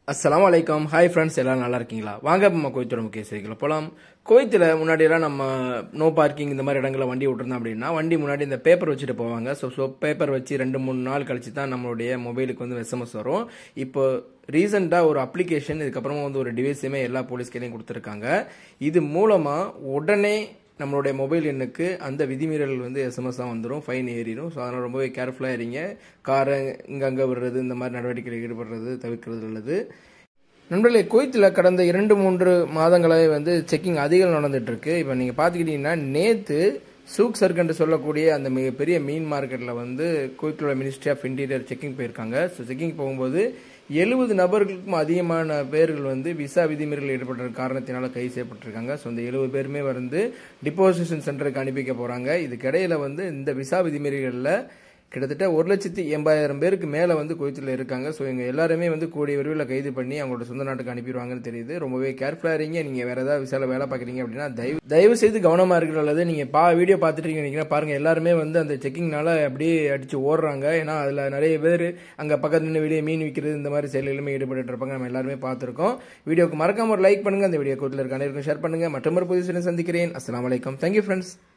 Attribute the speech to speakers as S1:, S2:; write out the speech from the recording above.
S1: அஸ்ஸலாமு அலைக்கும் hi friends எல்லாம் நல்லா இருக்கீங்களா வாங்க நம்ம கோயத்தோட முக்கிய செய்திகளை போகலாம் கோயத்தில் முன்னாடியெல்லாம் நம்ம நோ பார்க்கிங் இந்த மாதிரி இடங்களில் வண்டி விட்டுருந்தோம் அப்படின்னா வண்டி முன்னாடி இந்த பேப்பர் வச்சுட்டு போவாங்க ஸோ ஸோ பேப்பர் வச்சு ரெண்டு மூணு நாள் கழிச்சு தான் நம்மளுடைய மொபைலுக்கு வந்து எஸ்எம்எஸ் வரும் இப்போ ரீசெண்டாக ஒரு அப்ளிகேஷன் இதுக்கப்புறமா வந்து ஒரு டிவைஸுமே எல்லா போலீஸ்களையும் கொடுத்துருக்காங்க இது மூலமாக உடனே நம்மளுடைய மொபைல் எண்ணுக்கு அந்த விதிமீறல் வந்து எஸ்எம்எஸ் தான் வந்துடும் ஃபைன் ஏறிடும் ஸோ அதனால் ரொம்பவே கேர்ஃபுல்லாக இருங்க காரை இங்கங்கே விடுறது இந்த மாதிரி நடவடிக்கையில் ஈடுபடுறது தவிர்க்கிறது நல்லது நண்பர்களே குவைத்தில் கடந்த இரண்டு மூன்று மாதங்களாகவே வந்து செக்கிங் அதிகம் நடந்துட்டு இருக்கு இப்போ நீங்கள் பார்த்துக்கிட்டிங்கன்னா நேற்று சூக் சர்க்கன்று சொல்லக்கூடிய அந்த மிகப்பெரிய மீன் மார்க்கெட்டில் வந்து குவைத்தோட மினிஸ்ட்ரி ஆஃப் இன்டீரியர் செக்கிங் போயிருக்காங்க ஸோ செக்கிங் போகும்போது எழுபது நபர்களுக்கும் அதிகமான பேர்கள் வந்து விசா விதிமீறல் ஈடுபட்ட காரணத்தினால கைது செய்யப்பட்டிருக்காங்க ஸோ இந்த எழுபது பேருமே வந்து டிபோசிஷன் சென்டருக்கு அனுப்பிக்க போகிறாங்க இதுக்கிடையில் வந்து இந்த விசா விதிமீறல்களில் கிட்டத்தட்ட ஒரு லட்சத்தி எண்பதாயிரம் பேருக்கு மேலே வந்து குவைத்தில் இருக்காங்க ஸோ இவங்க எல்லாருமே வந்து கூடிய விரைவில் கைது பண்ணி அவங்களோட சொந்த நாட்டுக்கு அனுப்பிடுவாங்கன்னு தெரியுது ரொம்பவே கேர்ஃபுல்லாக இருங்க நீங்கள் வேறு ஏதாவது விசால வேலை பார்க்குறீங்க அப்படின்னா தயவு தயவு செய்து கவனமாக இருக்கிற அல்லது நீங்கள் பா வீடியோ பார்த்துட்டு இருக்கீங்கன்னா பாருங்கள் எல்லாருமே வந்து அந்த செக்கிங்னால அப்படியே அடித்து ஓடுறாங்க ஏன்னா அதில் நிறைய பேர் அங்கே பக்கத்துல நின்று வெளியே மீன் விற்கிறது இந்த மாதிரி செயல்களுமே ஈடுபட்டு இருப்பாங்க நம்ம எல்லாருமே பார்த்துருக்கோம் வீடியோக்கு மறக்காம ஒரு லைக் பண்ணுங்கள் அந்த வீடியோ கோட்டில் இருக்க அனைவருக்கும் ஷேர் பண்ணுங்கள் மற்றொரு புதுசு சந்திக்கிறேன் அஸ்லாம் வலைக்கம் தேங்க்யூ ஃப்ரெண்ட்ஸ்